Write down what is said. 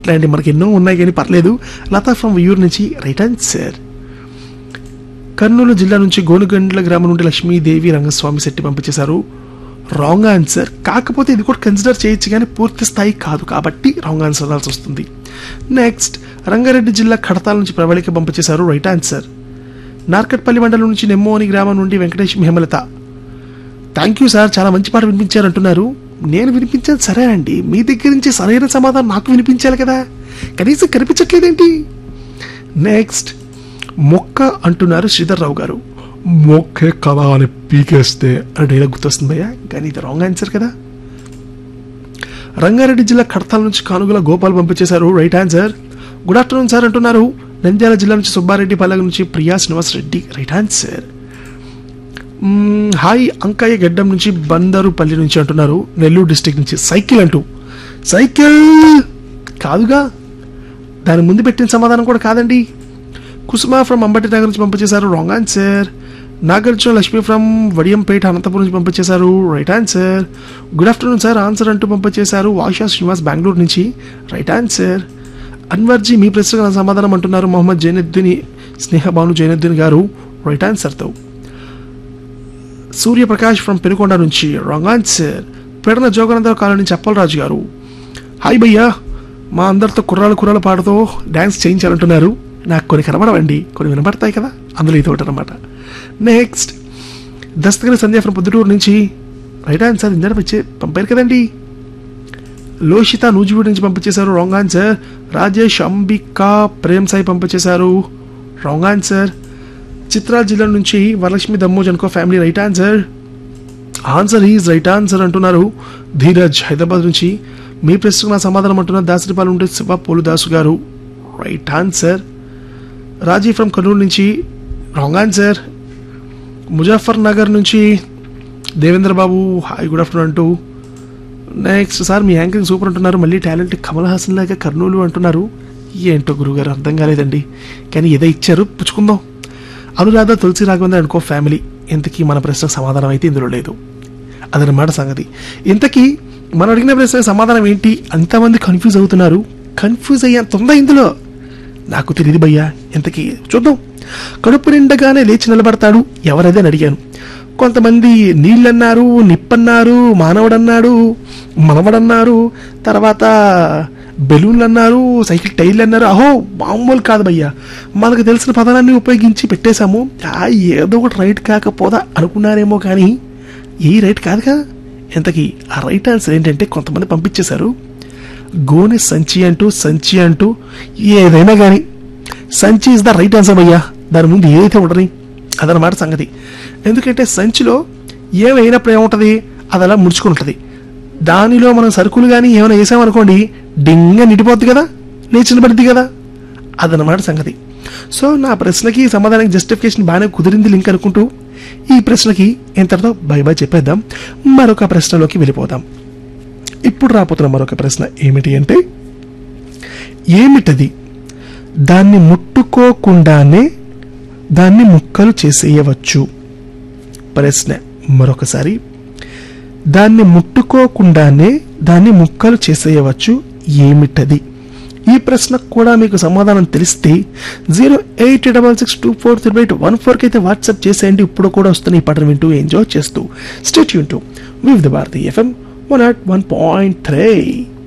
ఇట్లాంటి మనకి ఎన్నో ఉన్నాయి కానీ పర్లేదు లతా ఫ్రమ్ యూర్ నుంచి రైట్ ఆన్సర్ కర్నూలు జిల్లా నుంచి గోనుగండ్ల గ్రామం నుండి లక్ష్మీదేవి రంగస్వామి శెట్టి పంపించేశారు రాంగ్ ఆన్సర్ కాకపోతే ఇది కూడా కన్సిడర్ చేయొచ్చు కానీ పూర్తి స్థాయి కాదు కాబట్టి రాంగ్ ఆన్సర్ అనాల్సి వస్తుంది నెక్స్ట్ రంగారెడ్డి జిల్లా కడతాల నుంచి ప్రవళిక పంపించేశారు రైట్ ఆన్సర్ నార్కట్పల్లి మండలం నుంచి నెమ్మోని గ్రామం నుండి Venkatesh Hemalatha thank you sir చాలా మంచి పాట వినిపించారంటున్నారు నేను వినిపించాను సరే అండి మీ దగ్గర నుంచి సరైన సమాధానం నాకు వినిపించాలి కదా కనీసం కనిపించట్లేదేంటి నెక్స్ట్ మొక్క అంటున్నారు శ్రీధర్ రావు గారు మొక్కే కదా అని పీకేస్తే అంటే ఇలా గుర్తొస్తుంది భయ్యా కానీ ఇది రాంగ్ ఆన్సర్ కదా రంగారెడ్డి జిల్లా కడతాల నుంచి కానుగల గోపాల్ పంపించేశారు right answer good afternoon sir అంటున్నారు నంద్యాల జిల్లా నుంచి సుబ్బారెడ్డి పల్లె నుంచి ప్రియా శ్రీనివాస్ రెడ్డి రైట్ ఆన్సర్ మ్మ్, హాయ్ అంకయ్య గడ్డం నుంచి బందరుపల్లి నుంచి అంటున్నారు నెల్లూరు డిస్టిక్ నుంచి సైకిల్ అంటూ సైకిల్ కాదుగా దాని ముందు పెట్టిన సమాధానం కూడా కాదండి కుసుమ ఫ్రమ్ అంబటి నగర్ నుంచి పంపించేశారు wrong answer Nagarjuna Lakshmi from Vadiyampeta Anantapur నుంచి పంపించేశారు right answer good afternoon sir answer అంటూ పంపించేశారు వాషా శ్రీనివాస్ బెంగళూరు నుంచి రైట్ ఆన్సర్ అన్వర్జీ మీ ప్రశ్నకు నా సమాధానం అంటున్నారు మొహమ్మద్ జైనుద్దీన్ స్నేహ భాను జైనుద్దీన్ గారు రైట్ ఆన్సర్తో సూర్యప్రకాష్ ఫ్రమ్ పెనుకొండ నుంచి wrong answer Pedana Joganandarao colony నుంచి అప్పలరాజు గారు హాయ్ భయ్యా మా అందరితో కుర్రాలు కుర్రాలు పాడుతూ డ్యాన్స్ చేయించాలంటున్నారు నాకు కొన్ని కనబడవండి కొన్ని వినబడతాయి కదా అందులో ఇది ఒకటి అనమాట నెక్స్ట్ దస్తగిరి సంధ్య ఫ్రమ్ పొద్దుటూరు నుంచి రైట్ ఆన్సర్ ఇందరం వచ్చే పంపారు కదండి లోషిత నూజివీడు నుంచి పంపించేశారు రాంగ్ ఆన్సర్ రాజేష్ అంబికా ప్రేమ్ సాయి పంపించేశారు రాంగ్ ఆన్సర్ చిత్రాల జిల్లా నుంచి వరలక్ష్మి దమ్మోజ్ అనుకో family right answer answer is right answer అంటున్నారు ధీరజ్ హైదరాబాద్ నుంచి మీ ప్రశ్నకు నా సమాధానం అంటున్నారు దాసరిపాలు ఉంటే శివ పోలు దాసు గారు right answer Raji from Kurnool నుంచి రాంగ్ ఆన్సర్ ముజాఫర్ నగర్ నుంచి Devendra Babu hi good afternoon అంటూ నెక్స్ట్ సార్ మీ యాంకరింగ్ సూపర్ అంటున్నారు మళ్ళీ టాలెంట్ కమల్ హాసన్ లాగా కర్నూలు అంటున్నారు ఏంటో గురుగారు అర్థం కాలేదండి కానీ ఏదో ఇచ్చారు పుచ్చుకుందాం అనురాధ తులసి రాఘవేంద్ర అనుకో ఫ్యామిలీ ఇంతకీ మన ప్రశ్నకు సమాధానం అయితే ఇందులో లేదు అదనమాట సంగతి ఇంతకీ మనం అడిగిన ప్రశ్నకు సమాధానం ఏంటి అంతమంది కన్ఫ్యూజ్ అవుతున్నారు కన్ఫ్యూజ్ అయ్యేంత ఉందా ఇందులో నాకు తెలియదు భయ్యా ఇంతకీ చూద్దాం కడుపు నిండగానే లేచి నిలబడతాడు ఎవరదే అడిగాను కొంతమంది నీళ్ళన్నారు నిప్పన్నారు మానవుడన్నాడు మనవడన్నారు తర్వాత బెలూన్లు అన్నారు సైకిల్ టైర్లు అన్నారు అహో మామూలు కాదు భయ్యా మనకు తెలిసిన పదాలన్నీ ఉపయోగించి పెట్టేశాము ఆ ఏదో ఒకటి రైట్ కాకపోదా అనుకున్నారేమో కానీ ఏ రైట్ కాదు కదా ఇంతకీ ఆ రైట్ ఆన్సర్ ఏంటంటే కొంతమంది పంపించేశారు గోనె సంచి అంటూ సంచి అంటూ ఏదైనా కానీ సంచి ఇస్ ద రైట్ ఆన్సర్ భయ్యా దాని ముందు ఏదైతే ఉండని అదనమాట సంగతి ఎందుకంటే సంచిలో ఏమైనప్పుడు ఏముంటుంది అది అలా ముడుచుకుని ఉంటుంది దానిలో మనం సరుకులు కానీ ఏమైనా వేసామనుకోండి డింగ నిండిపోద్ది కదా లేచిన పడుద్ది కదా అదనమాట సంగతి సో నా ప్రశ్నకి సమాధానానికి జస్టిఫికేషన్ బాగానే కుదిరింది లింక్ అనుకుంటూ ఈ ప్రశ్నకి ఇంతటితో బై బై చెప్పేద్దాం మరొక ప్రశ్నలోకి వెళ్ళిపోదాం ఇప్పుడు రాబోతున్న మరొక ప్రశ్న ఏమిటి అంటే ఏమిటది దాన్ని ముట్టుకోకుండానే దాన్ని ముక్కలు చేసేయవచ్చు ప్రశ్న మరొకసారి దాన్ని ముట్టుకోకుండానే దాన్ని ముక్కలు చేసేయవచ్చు ఏమిటది ఈ ప్రశ్నకు కూడా మీకు సమాధానం తెలిస్తే zero eight double six two four three eight one ఫోర్కి అయితే వాట్సాప్ చేసేయండి ఇప్పుడు కూడా వస్తున్న ఈ పాటను వింటూ ఎంజాయ్ చేస్తూ స్టేట్ యూన్ టు Vividh Bharati FM one nought one point three